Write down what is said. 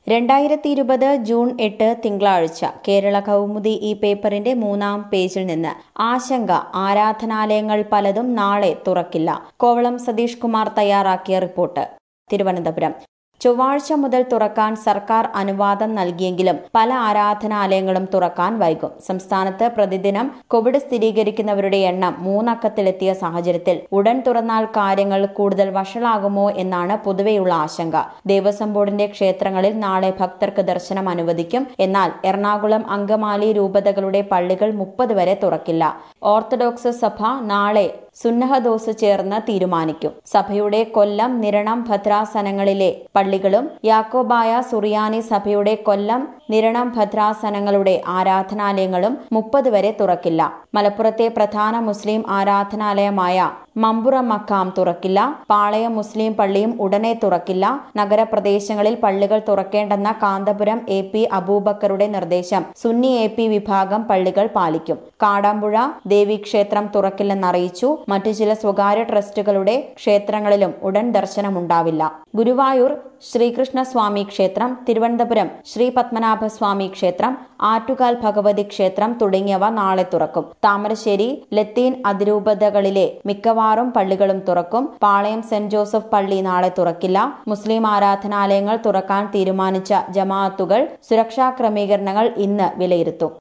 രണ്ടായിരത്തി ഇരുപത് ജൂൺ എട്ട് തിങ്കളാഴ്ച കേരള കൗമുദി ഈ പേപ്പറിന്റെ മൂന്നാം പേജിൽ നിന്ന് ആശങ്ക ആരാധനാലയങ്ങൾ പലതും നാളെ തുറക്കില്ല കോവളം സതീഷ് കുമാർ തയ്യാറാക്കിയ റിപ്പോർട്ട് തിരുവനന്തപുരം ചൊവ്വാഴ്ച മുതൽ തുറക്കാൻ സർക്കാർ അനുവാദം നൽകിയെങ്കിലും പല ആരാധനാലയങ്ങളും തുറക്കാൻ വൈകും സംസ്ഥാനത്ത് പ്രതിദിനം കോവിഡ് സ്ഥിരീകരിക്കുന്നവരുടെ എണ്ണം മൂന്നക്കത്തിലെത്തിയ സാഹചര്യത്തിൽ ഉടൻ തുറന്നാൽ കാര്യങ്ങൾ കൂടുതൽ വഷളാകുമോ എന്നാണ് പൊതുവെയുള്ള ആശങ്ക ദേവസ്വം ബോർഡിന്റെ ക്ഷേത്രങ്ങളിൽ നാളെ ഭക്തർക്ക് ദർശനം അനുവദിക്കും എന്നാൽ എറണാകുളം അങ്കമാലി രൂപതകളുടെ പള്ളികൾ മുപ്പത് വരെ തുറക്കില്ല ഓർത്തഡോക്സ് സഭ നാളെ സുന്നഹദോസ് ചേർന്ന് തീരുമാനിക്കും സഭയുടെ കൊല്ലം നിരണം ഭദ്രാസനങ്ങളിലെ പള്ളികളും യാക്കോബായ സുറിയാനി സഭയുടെ കൊല്ലം നിരണം ഭദ്രാസനങ്ങളുടെ ആരാധനാലയങ്ങളും മുപ്പത് വരെ തുറക്കില്ല മലപ്പുറത്തെ പ്രധാന മുസ്ലിം ആരാധനാലയമായ മമ്പുറ മക്കാം തുറക്കില്ല പാളയം മുസ്ലിം പള്ളിയും ഉടനെ തുറക്കില്ല നഗരപ്രദേശങ്ങളിൽ പള്ളികൾ തുറക്കേണ്ടെന്ന കാന്തപുരം എ പി അബൂബക്കറുടെ നിർദ്ദേശം സുന്നി എ പി വിഭാഗം പള്ളികൾ പാലിക്കും കാടാമ്പുഴ ദേവീക്ഷേത്രം തുറക്കില്ലെന്നറിയിച്ചു മറ്റു ചില സ്വകാര്യ ട്രസ്റ്റുകളുടെ ക്ഷേത്രങ്ങളിലും ഉടൻ ദർശനമുണ്ടാവില്ല ഗുരുവായൂർ ശ്രീകൃഷ്ണസ്വാമി ക്ഷേത്രം തിരുവനന്തപുരം ശ്രീ പത്മനാഭസ്വാമി ക്ഷേത്രം ആറ്റുകാൽ ഭഗവതി ക്ഷേത്രം തുടങ്ങിയവ നാളെ തുറക്കും താമരശ്ശേരി ലത്തീൻ അതിരൂപതകളിലെ മിക്കവാറും പള്ളികളും തുറക്കും പാളയം സെന്റ് ജോസഫ് പള്ളി നാളെ തുറക്കില്ല മുസ്ലിം ആരാധനാലയങ്ങൾ തുറക്കാൻ തീരുമാനിച്ച ജമാഅത്തുകൾ സുരക്ഷാ ക്രമീകരണങ്ങൾ ഇന്ന് വിലയിരുത്തും